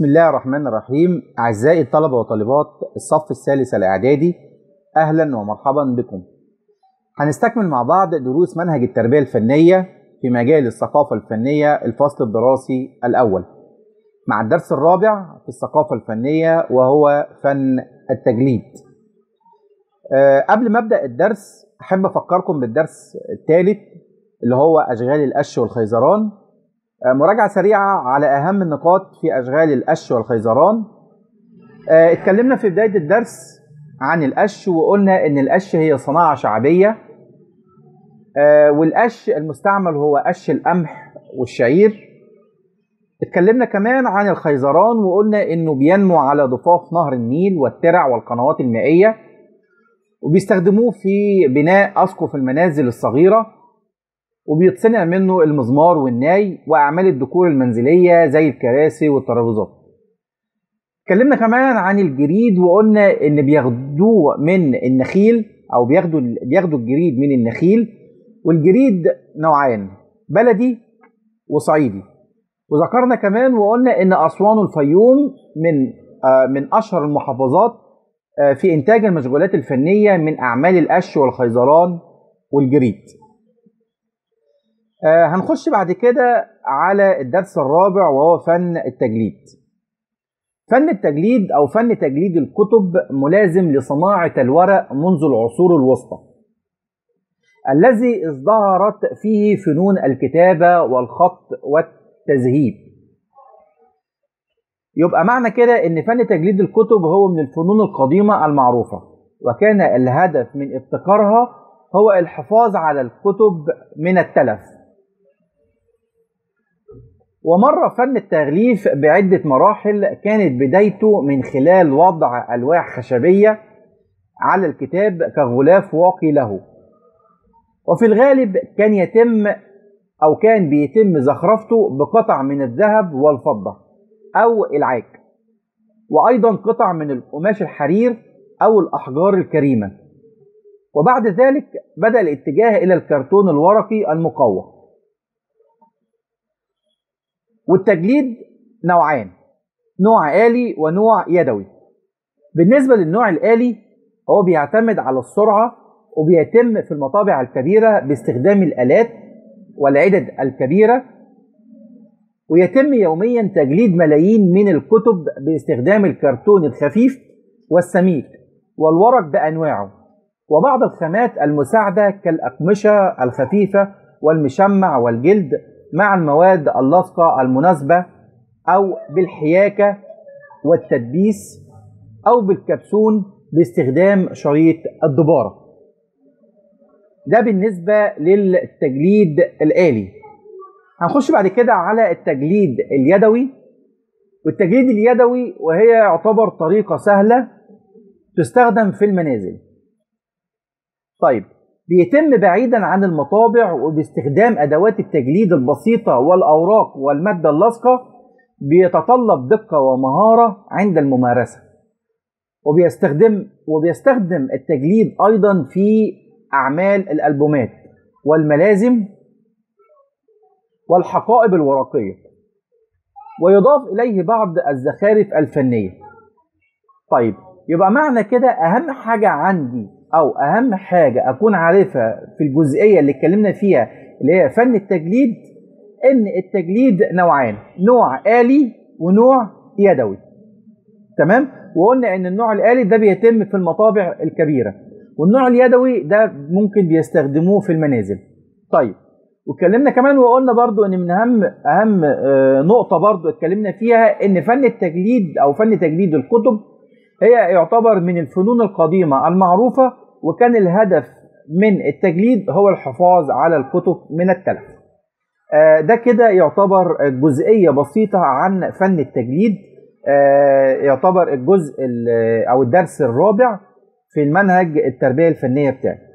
بسم الله الرحمن الرحيم أعزائي الطلبة وطالبات الصف الثالث الإعدادي أهلا ومرحبا بكم هنستكمل مع بعض دروس منهج التربية الفنية في مجال الثقافة الفنية الفصل الدراسي الأول مع الدرس الرابع في الثقافة الفنية وهو فن التجليد أه قبل ما أبدأ الدرس أحب أفكركم بالدرس الثالث اللي هو أشغال القش والخيزران مراجعة سريعة على أهم النقاط في أشغال القش والخيزران اتكلمنا في بداية الدرس عن القش وقلنا إن القش هي صناعة شعبية والقش المستعمل هو قش القمح والشعير اتكلمنا كمان عن الخيزران وقلنا إنه بينمو على ضفاف نهر النيل والترع والقنوات المائية وبيستخدموه في بناء أسقف المنازل الصغيرة وبيتصنع منه المزمار والناي واعمال الديكور المنزليه زي الكراسي والترابيزات اتكلمنا كمان عن الجريد وقلنا ان بياخدوه من النخيل او بياخدوا بياخدوا الجريد من النخيل والجريد نوعان بلدي وصعيدي وذكرنا كمان وقلنا ان اسوان والفيوم من آه من اشهر المحافظات آه في انتاج المشغولات الفنيه من اعمال القش والخيزران والجريد آه هنخش بعد كده على الدرس الرابع وهو فن التجليد فن التجليد او فن تجليد الكتب ملازم لصناعة الورق منذ العصور الوسطى الذي ازدهرت فيه فنون الكتابة والخط والتذهيب يبقى معنى كده ان فن تجليد الكتب هو من الفنون القديمة المعروفة وكان الهدف من ابتكارها هو الحفاظ على الكتب من التلف ومر فن التغليف بعدة مراحل كانت بدايته من خلال وضع ألواح خشبية على الكتاب كغلاف واقي له وفي الغالب كان يتم أو كان بيتم زخرفته بقطع من الذهب والفضة أو العاج وأيضا قطع من القماش الحرير أو الأحجار الكريمة وبعد ذلك بدأ الاتجاه إلى الكرتون الورقي المقوى والتجليد نوعان نوع آلي ونوع يدوي بالنسبة للنوع الآلي هو بيعتمد على السرعة وبيتم في المطابع الكبيرة باستخدام الآلات والعدد الكبيرة ويتم يوميا تجليد ملايين من الكتب باستخدام الكرتون الخفيف والسميك والورق بأنواعه وبعض الخامات المساعدة كالأقمشة الخفيفة والمشمع والجلد مع المواد اللاصقة المناسبة أو بالحياكة والتدبيس أو بالكبسون باستخدام شريط الدبارة ده بالنسبة للتجليد الآلي هنخش بعد كده على التجليد اليدوي والتجليد اليدوي وهي يعتبر طريقة سهلة تستخدم في المنازل طيب بيتم بعيدا عن المطابع وباستخدام ادوات التجليد البسيطه والاوراق والماده اللاصقه بيتطلب دقه ومهاره عند الممارسه وبيستخدم وبيستخدم التجليد ايضا في اعمال الالبومات والملازم والحقائب الورقيه ويضاف اليه بعض الزخارف الفنيه طيب يبقى معنى كده اهم حاجه عندي او اهم حاجه اكون عارفها في الجزئيه اللي اتكلمنا فيها اللي هي فن التجليد ان التجليد نوعان نوع آلي ونوع يدوي تمام وقلنا ان النوع الآلي ده بيتم في المطابع الكبيره والنوع اليدوي ده ممكن بيستخدموه في المنازل طيب واتكلمنا كمان وقلنا برضو ان من اهم اهم نقطه برضو اتكلمنا فيها ان فن التجليد او فن تجليد الكتب هي يعتبر من الفنون القديمه المعروفه وكان الهدف من التجليد هو الحفاظ على الكتب من التلف ده كده يعتبر جزئية بسيطة عن فن التجليد يعتبر الجزء أو الدرس الرابع في المنهج التربية الفنية بتاعي